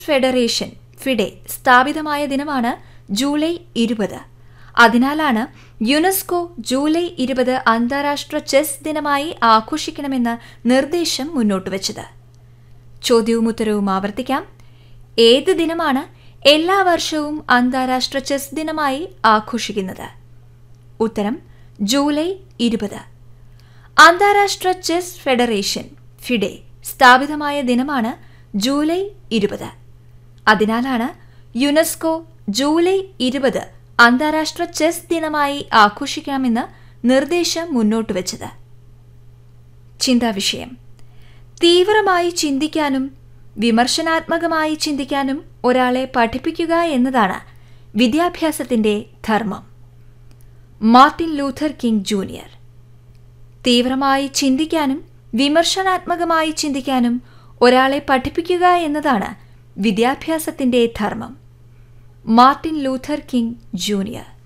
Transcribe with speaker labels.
Speaker 1: federation FIDE സ്ഥാപിതമായ ദിനമാണ് July ഇരുപത് അതിനാലാണ് യുനെസ്കോ ജൂലൈ ഇരുപത് അന്താരാഷ്ട്ര ചെസ് ദിനമായി ആഘോഷിക്കണമെന്ന് നിർദ്ദേശം മുന്നോട്ടുവച്ചത് ചോദ്യവും ഉത്തരവും ആവർത്തിക്കാം ഏത് ദിനമാണ് എല്ലാ വർഷവും അന്താരാഷ്ട്ര ചെസ് ദിനമായി ആഘോഷിക്കുന്നത് ഉത്തരം ജൂലൈ ഇരുപത് അന്താരാഷ്ട്ര ചെസ് ഫെഡറേഷൻ ഫിഡെ സ്ഥാപിതമായ ദിനമാണ് ജൂലൈ ഇരുപത് അതിനാലാണ് യുനെസ്കോ ജൂലൈ ഇരുപത് അന്താരാഷ്ട്ര ചെസ് ദിനമായി ആഘോഷിക്കണമെന്ന് നിർദ്ദേശം മുന്നോട്ട് വച്ചത് ചിന്താവിഷയം തീവ്രമായി ചിന്തിക്കാനും വിമർശനാത്മകമായി ചിന്തിക്കാനും ഒരാളെ പഠിപ്പിക്കുക എന്നതാണ് വിദ്യാഭ്യാസത്തിന്റെ ധർമ്മം മാർട്ടിൻ ലൂഥർ കിങ് ജൂനിയർ തീവ്രമായി ചിന്തിക്കാനും വിമർശനാത്മകമായി ചിന്തിക്കാനും ഒരാളെ പഠിപ്പിക്കുക എന്നതാണ് വിദ്യാഭ്യാസത്തിന്റെ ധർമ്മം മാർട്ടിൻ ലൂഥർ കിങ് ജൂനിയർ